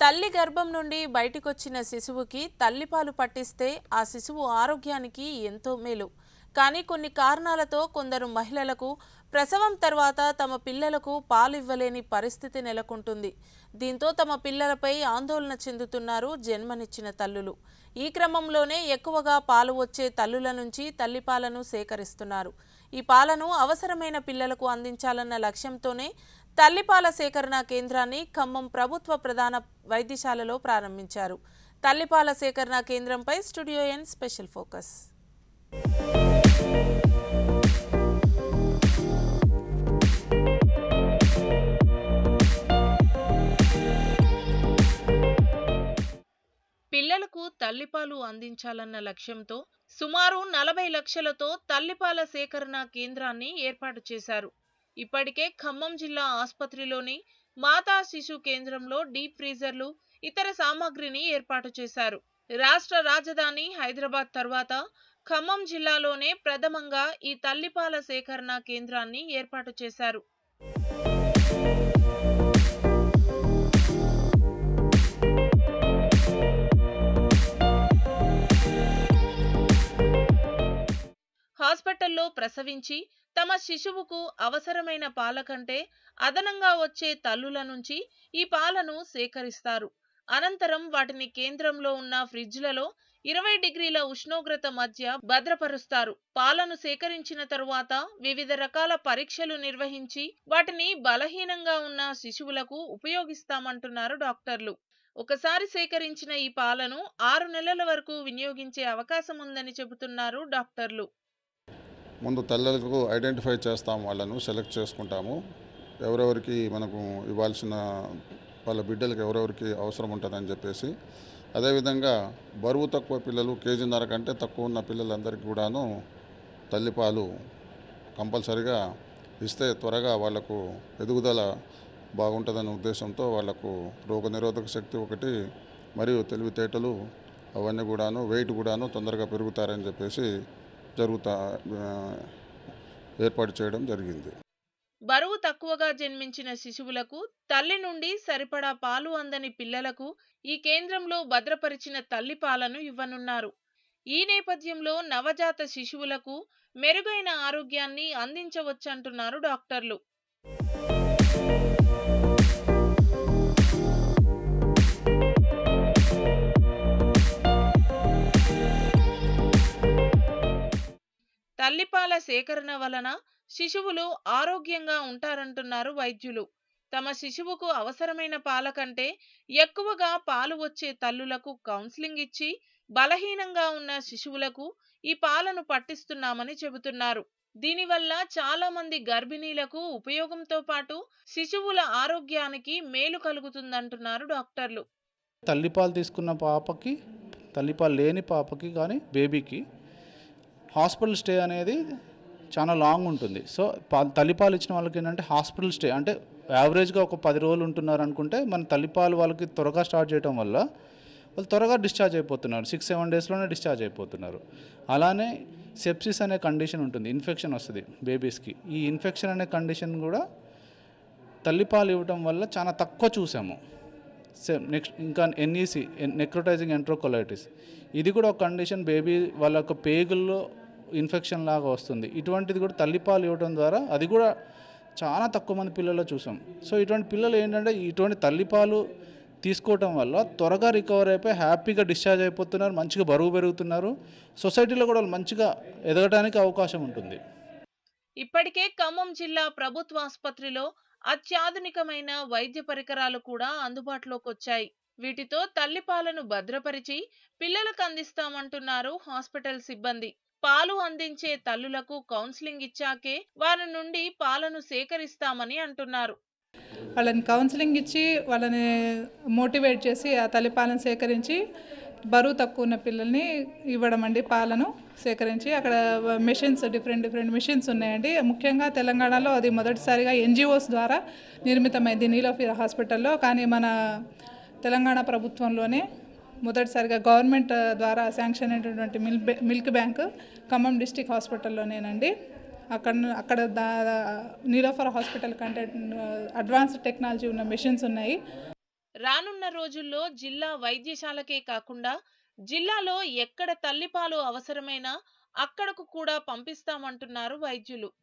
తల్లి గర్భం నుండి బయటికొచ్చిన శిశువుకి తల్లిపాలు పట్టిస్తే ఆ శిశువు ఆరోగ్యానికి ఎంతో మేలు కానీ కొన్ని కారణాలతో కొందరు మహిళలకు ప్రసవం తర్వాత తమ పిల్లలకు పాలు ఇవ్వలేని పరిస్థితి నెలకొంటుంది దీంతో తమ పిల్లలపై ఆందోళన చెందుతున్నారు జన్మనిచ్చిన తల్లులు ఈ క్రమంలోనే ఎక్కువగా పాలు వచ్చే తల్లుల నుంచి తల్లిపాలను సేకరిస్తున్నారు ఈ పాలను అవసరమైన పిల్లలకు అందించాలన్న లక్ష్యంతోనే తల్లిపాల సేకరణ కేంద్రాన్ని ఖమ్మం ప్రభుత్వ ప్రధాన వైద్యశాలలో ప్రారంభించారు తల్లిపాల సేకరణ కేంద్రంపై స్టూడియో ఎన్ స్పెషల్ ఫోకస్ పిల్లలకు తల్లిపాలు అందించాలన్న లక్ష్యంతో సుమారు నలభై లక్షలతో తల్లిపాల సేకరణ కేంద్రాన్ని ఏర్పాటు చేశారు ఇప్పటికే ఖమ్మం జిల్లా ఆసుపత్రిలోని మాతా శిశు కేంద్రంలో డీప్ ఫ్రీజర్లు ఇతర సామాగ్రిని ఏర్పాటు చేశారు రాష్ట్ర రాజధాని హైదరాబాద్ తర్వాత ఖమ్మం జిల్లాలోనే ప్రథమంగా ఈ తల్లిపాల సేకరణ కేంద్రాన్ని ఏర్పాటు చేశారు హాస్పిటల్లో ప్రసవించి తమ శిశువుకు అవసరమైన పాల కంటే అదనంగా వచ్చే తల్లుల నుంచి ఈ పాలను సేకరిస్తారు అనంతరం వాటిని కేంద్రంలో ఉన్న ఫ్రిడ్జ్లలో ఇరవై డిగ్రీల ఉష్ణోగ్రత మధ్య భద్రపరుస్తారు పాలను సేకరించిన తరువాత వివిధ రకాల పరీక్షలు నిర్వహించి వాటిని బలహీనంగా ఉన్న శిశువులకు ఉపయోగిస్తామంటున్నారు డాక్టర్లు ఒకసారి సేకరించిన ఈ పాలను ఆరు నెలల వరకు వినియోగించే అవకాశం ఉందని చెబుతున్నారు డాక్టర్లు ముందు తల్లులకు ఐడెంటిఫై చేస్తాం వాళ్ళను సెలెక్ట్ చేసుకుంటాము ఎవరెవరికి మనకు ఇవ్వాల్సిన వాళ్ళ బిడ్డలకు ఎవరెవరికి అవసరం ఉంటుందని చెప్పేసి అదేవిధంగా బరువు తక్కువ పిల్లలు కేజీన్నర కంటే తక్కువ ఉన్న పిల్లలందరికీ కూడాను తల్లిపాలు కంపల్సరిగా ఇస్తే త్వరగా వాళ్ళకు ఎదుగుదల బాగుంటుందనే ఉద్దేశంతో వాళ్ళకు రోగనిరోధక శక్తి ఒకటి మరియు తెలివితేటలు అవన్నీ కూడాను వెయిట్ కూడాను తొందరగా పెరుగుతారని చెప్పేసి జరుగుతా ఆ, ఏర్పాటు చేయడం జరిగింది బరువు తక్కువగా జన్మించిన శిశువులకు తల్లి నుండి సరిపడా పాలు అందని పిల్లలకు ఈ కేంద్రంలో భద్రపరిచిన తల్లి పాలను ఇవ్వనున్నారు ఈ నేపథ్యంలో నవజాత శిశువులకు మెరుగైన ఆరోగ్యాన్ని అందించవచ్చంటున్నారు డాక్టర్లు తల్లిపాల సేకరణ వలన శిశువులు ఆరోగ్యంగా ఉంటారంటున్నారు వైద్యులు తమ శిశువుకు అవసరమైన పాల కంటే ఎక్కువగా పాలు వచ్చే తల్లులకు కౌన్సిలింగ్ ఇచ్చి బలహీనంగా ఉన్న శిశువులకు ఈ పాలను పట్టిస్తున్నామని చెబుతున్నారు దీనివల్ల చాలా మంది గర్భిణీలకు ఉపయోగంతో పాటు శిశువుల ఆరోగ్యానికి మేలు కలుగుతుందంటున్నారు డాక్టర్లు తల్లిపాలు తీసుకున్న పాపకి తల్లిపాలు లేని పాపకి కానీ బేబీకి హాస్పిటల్ స్టే అనేది చాలా లాంగ్ ఉంటుంది సో పా తల్లిపాలు ఇచ్చిన వాళ్ళకి ఏంటంటే హాస్పిటల్ స్టే అంటే యావరేజ్గా ఒక పది రోజులు ఉంటున్నారు అనుకుంటే మన తల్లిపాలు వాళ్ళకి త్వరగా స్టార్ట్ చేయడం వల్ల వాళ్ళు త్వరగా డిశ్చార్జ్ అయిపోతున్నారు సిక్స్ సెవెన్ డేస్లోనే డిశ్చార్జ్ అయిపోతున్నారు అలానే సెప్సిస్ అనే కండిషన్ ఉంటుంది ఇన్ఫెక్షన్ వస్తుంది బేబీస్కి ఈ ఇన్ఫెక్షన్ అనే కండిషన్ కూడా తల్లిపాలు ఇవ్వటం వల్ల చాలా తక్కువ చూసాము సేమ్ నెక్స్ట్ ఇంకా ఎన్ఈసి నెక్రోటైజింగ్ ఎంట్రోకొలైటిస్ ఇది కూడా ఒక కండిషన్ బేబీ వాళ్ళ యొక్క పేగుల్లో ఇన్ఫెక్షన్ లాగా వస్తుంది ఇటువంటిది కూడా తల్లిపాలు ఇవ్వడం ద్వారా అది కూడా చాలా తక్కువ మంది పిల్లల్లో చూసాం సో ఇటువంటి పిల్లలు ఏంటంటే ఇటువంటి తల్లిపాలు తీసుకోవటం వల్ల త్వరగా రికవర్ అయిపోయి హ్యాపీగా డిశ్చార్జ్ అయిపోతున్నారు మంచిగా బరువు పెరుగుతున్నారు సొసైటీలో కూడా వాళ్ళు మంచిగా ఎదగడానికి అవకాశం ఉంటుంది ఇప్పటికే ఖమ్మం జిల్లా ప్రభుత్వ ఆసుపత్రిలో అత్యాధునికమైన వైద్య పరికరాలు కూడా అందుబాటులోకి వచ్చాయి వీటితో తల్లిపాలను భద్రపరిచి పిల్లలకు అందిస్తామంటున్నారు హాస్పిటల్ సిబ్బంది పాలు అందించే తల్లులకు కౌన్సిలింగ్ ఇచ్చాకే వారి నుండి పాలను సేకరిస్తామని అంటున్నారు వాళ్ళని కౌన్సిలింగ్ ఇచ్చి వాళ్ళని మోటివేట్ చేసి ఆ తల్లిపాలను సేకరించి బరువు తక్కువ ఉన్న పిల్లల్ని ఇవ్వడం అండి పాలను సేకరించి అక్కడ మెషిన్స్ డిఫరెంట్ డిఫరెంట్ మెషిన్స్ ఉన్నాయండి ముఖ్యంగా తెలంగాణలో అది మొదటిసారిగా ఎన్జిఓస్ ద్వారా నిర్మితమైంది నీలోఫిర్ హాస్పిటల్లో కానీ మన తెలంగాణ ప్రభుత్వంలోనే మొదటిసారిగా గవర్నమెంట్ ద్వారా శాంక్షన్ అయినటువంటి milk milk bank Khammam district హాస్పిటల్లోనేనండి అక్కడ అక్కడ దా నీలోఫర్ హాస్పిటల్ కంటే అడ్వాన్స్డ్ టెక్నాలజీ ఉన్న మెషిన్స్ ఉన్నాయి రానున్న రోజుల్లో జిల్లా వైద్యశాలకే కాకుండా జిల్లాలో ఎక్కడ తల్లిపాలు అవసరమైనా అక్కడకు కూడా పంపిస్తామంటున్నారు వైద్యులు